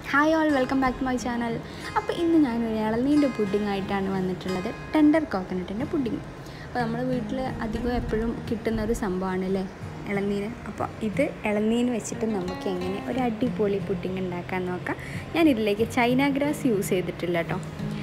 hi all welcome back to my channel അപ്പോൾ ഇന്ന് ഞാൻ ഒരു ഇളനീൻ്റെ പുഡിംഗ് ആയിട്ടാണ് വന്നിട്ടുള്ളത് ടെൻഡർ കോക്കനട്ടിൻ്റെ പുഡിംഗ് അപ്പോൾ നമ്മൾ വീട്ടിൽ അധികം എപ്പോഴും കിട്ടുന്ന ഒരു സംഭവമാണ് അല്ലേ ഇളനീര് അപ്പോൾ ഇത് ഇളനീര് വെച്ചിട്ട് നമുക്ക് എങ്ങനെ ഒരു അടിപൊളി പുഡിംഗ് ഉണ്ടാക്കാൻ നോക്കാം ഞാൻ ഇതിലേക്ക് ചൈന ഗ്രാസ് യൂസ് ചെയ്തിട്ടില്ല കേട്ടോ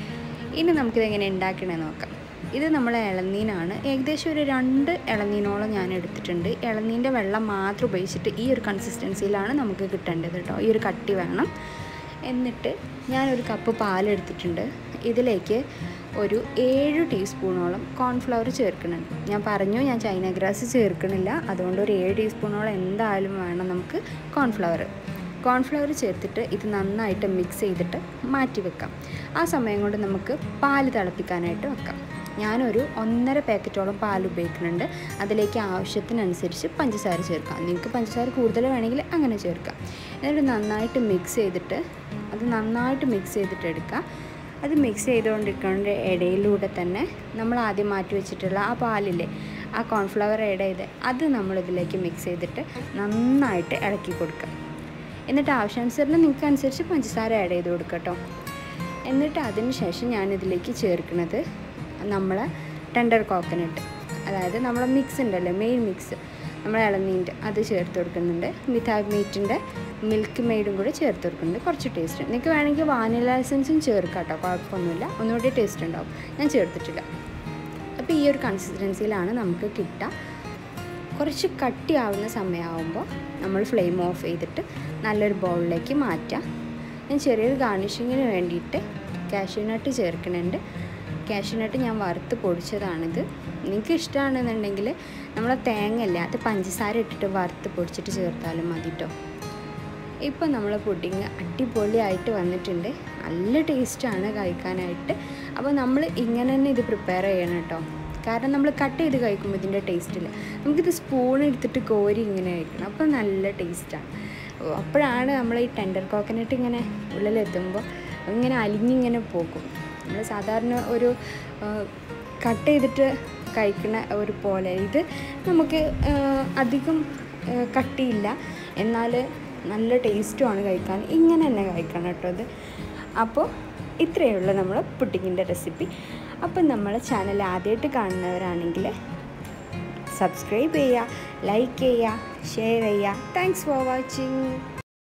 ഇനി നമുക്കിത് എങ്ങനെ ഉണ്ടാക്കണമെന്ന് നോക്കാം ഇത് നമ്മളെ ഇളനീനാണ് ഏകദേശം ഒരു രണ്ട് ഇളനീനോളം ഞാൻ എടുത്തിട്ടുണ്ട് ഇളനീൻ്റെ വെള്ളം മാത്രം ഉപയോഗിച്ചിട്ട് ഈ ഒരു കൺസിസ്റ്റൻസിയിലാണ് നമുക്ക് കിട്ടേണ്ടത് കേട്ടോ ഈ ഒരു കട്ടി വേണം എന്നിട്ട് ഞാനൊരു കപ്പ് പാലെടുത്തിട്ടുണ്ട് ഇതിലേക്ക് ഒരു ഏഴ് ടീസ്പൂണോളം കോൺഫ്ലവർ ചേർക്കുന്നുണ്ട് ഞാൻ പറഞ്ഞു ഞാൻ ചൈന ഗ്രാസ് ചേർക്കണില്ല അതുകൊണ്ട് ഒരു ഏഴ് ടീസ്പൂണോളം എന്തായാലും വേണം നമുക്ക് കോൺഫ്ലവർ കോൺഫ്ലവർ ചേർത്തിട്ട് ഇത് നന്നായിട്ട് മിക്സ് ചെയ്തിട്ട് മാറ്റി വെക്കാം ആ സമയം കൊണ്ട് നമുക്ക് പാല് തിളപ്പിക്കാനായിട്ട് വെക്കാം ഞാനൊരു ഒന്നര പാക്കറ്റോളം പാൽ ഉപയോഗിക്കുന്നുണ്ട് അതിലേക്ക് ആവശ്യത്തിനനുസരിച്ച് പഞ്ചസാര ചേർക്കാം നിങ്ങൾക്ക് പഞ്ചസാര കൂടുതൽ വേണമെങ്കിൽ അങ്ങനെ ചേർക്കാം എന്നിട്ട് നന്നായിട്ട് മിക്സ് ചെയ്തിട്ട് അത് നന്നായിട്ട് മിക്സ് ചെയ്തിട്ട് എടുക്കുക അത് മിക്സ് ചെയ്തുകൊണ്ടിരിക്കുന്ന ഇടയിലൂടെ തന്നെ നമ്മൾ ആദ്യം മാറ്റി വെച്ചിട്ടുള്ള ആ പാലില്ലേ ആ കോൺഫ്ലവർ ആഡ് ചെയ്ത് അത് നമ്മളിതിലേക്ക് മിക്സ് ചെയ്തിട്ട് നന്നായിട്ട് ഇളക്കി കൊടുക്കുക എന്നിട്ട് ആവശ്യാനുസരണം നിങ്ങൾക്ക് അനുസരിച്ച് പഞ്ചസാര ആഡ് ചെയ്ത് കൊടുക്കുക കേട്ടോ എന്നിട്ട് അതിന് ശേഷം ഞാനിതിലേക്ക് ചേർക്കുന്നത് നമ്മളെ ടെൻഡർ കോക്കനട്ട് അതായത് നമ്മളെ മിക്സ് ഉണ്ടല്ലോ മെയിൻ മിക്സ് നമ്മൾ ഇളനീൻ്റെ അത് ചേർത്ത് കൊടുക്കുന്നുണ്ട് വിതൗട്ട് മീറ്റിൻ്റെ മിൽക്ക് മെയ്ഡും കൂടെ ചേർത്ത് കൊടുക്കുന്നുണ്ട് കുറച്ച് ടേസ്റ്റ് നിങ്ങൾക്ക് വേണമെങ്കിൽ വാനില എസൻസും ചേർക്കാം കേട്ടോ കുഴപ്പമൊന്നുമില്ല ഒന്നുകൂടി ടേസ്റ്റ് ഉണ്ടാവും ഞാൻ ചേർത്തിട്ടില്ല അപ്പോൾ ഈ ഒരു കൺസിസ്റ്റൻസിയിലാണ് നമുക്ക് കിട്ടുക കുറച്ച് കട്ടിയാവുന്ന സമയമാകുമ്പോൾ നമ്മൾ ഫ്ലെയിം ഓഫ് ചെയ്തിട്ട് നല്ലൊരു ബൗളിലേക്ക് മാറ്റാം ഞാൻ ചെറിയൊരു ഗാർണിഷിങ്ങിന് വേണ്ടിയിട്ട് കാഷ്യൂനട്ട് ചേർക്കുന്നുണ്ട് കാഷ്യൂനട്ട് ഞാൻ വറുത്ത് പൊടിച്ചതാണിത് നിങ്ങൾക്ക് ഇഷ്ടമാണെന്നുണ്ടെങ്കിൽ നമ്മളെ തേങ്ങയല്ലേ അത് പഞ്ചസാര ഇട്ടിട്ട് വറുത്ത് പൊടിച്ചിട്ട് ചേർത്താലും മതി കേട്ടോ ഇപ്പോൾ നമ്മൾ പുഡിങ് അടിപൊളിയായിട്ട് വന്നിട്ടുണ്ട് നല്ല ടേസ്റ്റാണ് കഴിക്കാനായിട്ട് അപ്പോൾ നമ്മൾ ഇങ്ങനെ തന്നെ ഇത് പ്രിപ്പയർ ചെയ്യണം കേട്ടോ കാരണം നമ്മൾ കട്ട് ചെയ്ത് കഴിക്കുമ്പോൾ ഇതിൻ്റെ ടേസ്റ്റില്ല നമുക്കിത് സ്പൂൺ എടുത്തിട്ട് കോരി ഇങ്ങനെ കഴിക്കണം അപ്പോൾ നല്ല ടേസ്റ്റാണ് അപ്പോഴാണ് നമ്മൾ ഈ ടെൻഡർ കോക്കനട്ട് ഇങ്ങനെ ഉള്ളിലെത്തുമ്പോൾ ഇങ്ങനെ അലിഞ്ഞിങ്ങനെ പോകും നമ്മൾ സാധാരണ ഒരു കട്ട് ചെയ്തിട്ട് കഴിക്കുന്ന ഒരു പോലെ ഇത് നമുക്ക് അധികം കട്ടിയില്ല എന്നാൽ നല്ല ടേസ്റ്റുമാണ് കഴിക്കാൻ ഇങ്ങനെ തന്നെ കഴിക്കണം കേട്ടോ ഇത് അപ്പോൾ ഇത്രയേ ഉള്ളൂ നമ്മൾ പുഡിങ്ങിൻ്റെ റെസിപ്പി അപ്പം നമ്മളെ ചാനൽ ആദ്യമായിട്ട് കാണുന്നവരാണെങ്കിൽ സബ്സ്ക്രൈബ് ചെയ്യുക ലൈക്ക് ചെയ്യുക ഷെയർ ചെയ്യുക താങ്ക്സ് ഫോർ വാച്ചിങ്